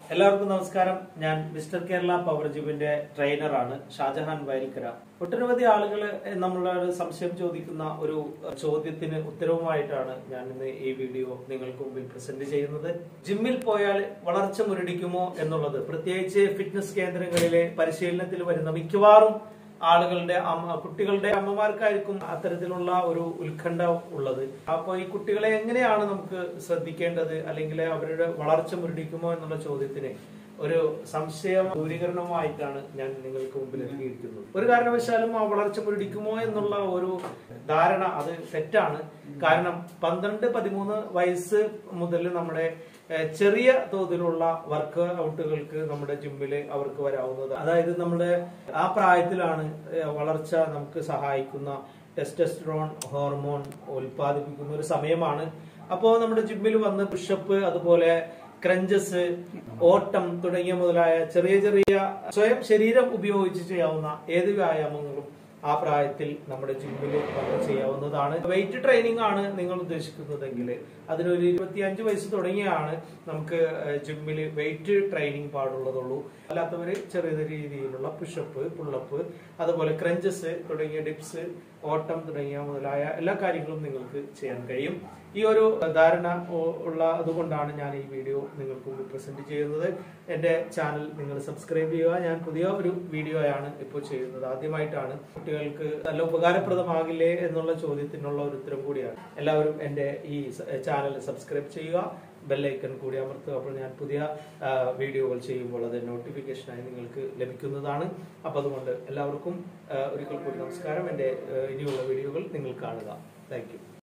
എല്ലാവർക്കും നമസ്കാരം ഞാൻ മിസ്റ്റർ കേരള പവർ ജിമ്മിന്റെ ട്രെയിനറാണ് ഷാജഹാൻ വൈരിക്കര ഒട്ടനവധി ആളുകൾ നമ്മളോട് സംശയം ചോദിക്കുന്ന ഒരു ചോദ്യത്തിന് ഉത്തരവുമായിട്ടാണ് ഞാൻ ഇന്ന് ഈ വീഡിയോ നിങ്ങൾക്ക് മുമ്പിൽ പ്രസന്റ് ചെയ്യുന്നത് ജിമ്മിൽ പോയാൽ വളർച്ച മുരടിക്കുമോ എന്നുള്ളത് പ്രത്യേകിച്ച് ഫിറ്റ്നസ് കേന്ദ്രങ്ങളിലെ പരിശീലനത്തിൽ വരുന്ന മിക്കവാറും ആളുകളുടെ അമ്മ കുട്ടികളുടെ അമ്മമാർക്കായിരിക്കും അത്തരത്തിലുള്ള ഒരു ഉത്കണ്ഠ ഉള്ളത് അപ്പൊ ഈ കുട്ടികളെ എങ്ങനെയാണ് നമുക്ക് ശ്രദ്ധിക്കേണ്ടത് അല്ലെങ്കിൽ അവരുടെ വളർച്ച മുരടിക്കുമോ എന്നുള്ള ചോദ്യത്തിന് ഒരു സംശയ ദൂരീകരണമായിട്ടാണ് ഞാൻ നിങ്ങൾക്ക് മുമ്പിൽ നൽകിയിരിക്കുന്നത് ഒരു കാരണവശാലും ആ വളർച്ച മുരടിക്കുമോ എന്നുള്ള ഒരു ധാരണ അത് തെറ്റാണ് കാരണം പന്ത്രണ്ട് പതിമൂന്ന് വയസ്സ് മുതൽ നമ്മുടെ ഏഹ്, ചെറിയ തോതിലുള്ള വർക്ക് ഔട്ടുകൾക്ക് നമ്മുടെ ജിമ്മിൽ അവർക്ക് വരാവുന്നത് അതായത് നമ്മുടെ ആ പ്രായത്തിലാണ് ഏഹ്, വളർച്ച നമുക്ക് സഹായിക്കുന്ന ടെസ്റ്റസ്ട്രോൺ ഹോർമോൺ ഉൽപ്പാദിപ്പിക്കുന്ന ഒരു സമയമാണ് അപ്പോൾ നമ്മുടെ ജിമ്മിൽ വന്ന് പുഷപ്പ് അതുപോലെ ക്രഞ്ചസ് ഓട്ടം തുടങ്ങിയ മുതലായ ചെറിയ ചെറിയ സ്വയം ശരീരം ഉപയോഗിച്ച് ചെയ്യാവുന്ന ഏത് വ്യായാമങ്ങളും ആ പ്രായത്തിൽ നമ്മുടെ ജിമ്മിൽ വന്ന് ചെയ്യാവുന്നതാണ് വെയിറ്റ് ട്രെയിനിങ് ആണ് നിങ്ങൾ ഉദ്ദേശിക്കുന്നതെങ്കിൽ അതിനൊരു ഇരുപത്തിയഞ്ച് വയസ്സ് തുടങ്ങിയാണ് നമുക്ക് ജിമ്മിൽ വെയിറ്റ് ട്രെയിനിങ് പാടുള്ളതുള്ളൂ അല്ലാത്തവര് ചെറിയ രീതിയിലുള്ള പുഷപ്പ് പുള്ളപ്പ് അതുപോലെ ക്രഞ്ചസ് തുടങ്ങിയ ഡിപ്സ് ഓട്ടം തുടങ്ങിയ മുതലായ എല്ലാ കാര്യങ്ങളും നിങ്ങൾക്ക് ചെയ്യാൻ കഴിയും ഈ ഒരു ധാരണ ഉ- ഉള്ള അതുകൊണ്ടാണ് ഞാൻ ഈ വീഡിയോ നിങ്ങൾക്ക് മുമ്പിൽ പ്രസന്റ് ചെയ്യുന്നത് എന്റെ ചാനൽ നിങ്ങൾ സബ്സ്ക്രൈബ് ചെയ്യുക ഞാൻ പുതിയ ഒരു വീഡിയോയാണ് ഇപ്പോൾ ചെയ്യുന്നത് ആദ്യമായിട്ടാണ് കുട്ടികൾക്ക് നല്ല ഉപകാരപ്രദമാകില്ലേ എന്നുള്ള ചോദ്യത്തിനുള്ള ഒരു ഉത്തരം കൂടിയാണ് എല്ലാവരും എന്റെ ഈ സ- ചാനൽ സബ്സ്ക്രൈബ് ചെയ്യുക ബെല്ലൈക്കൺ കൂടി അമർത്തുക അപ്പോൾ ഞാൻ പുതിയ ആ, വീഡിയോകൾ ചെയ്യുമ്പോൾ അത് നോട്ടിഫിക്കേഷനായി നിങ്ങൾക്ക് ലഭിക്കുന്നതാണ് അപ്പൊ അതുകൊണ്ട് എല്ലാവർക്കും ആ, ഒരിക്കൽ കൂടി നമസ്കാരം എന്റെ ആ, ഇനിയുള്ള വീഡിയോകൾ നിങ്ങൾ കാണുക താങ്ക് യു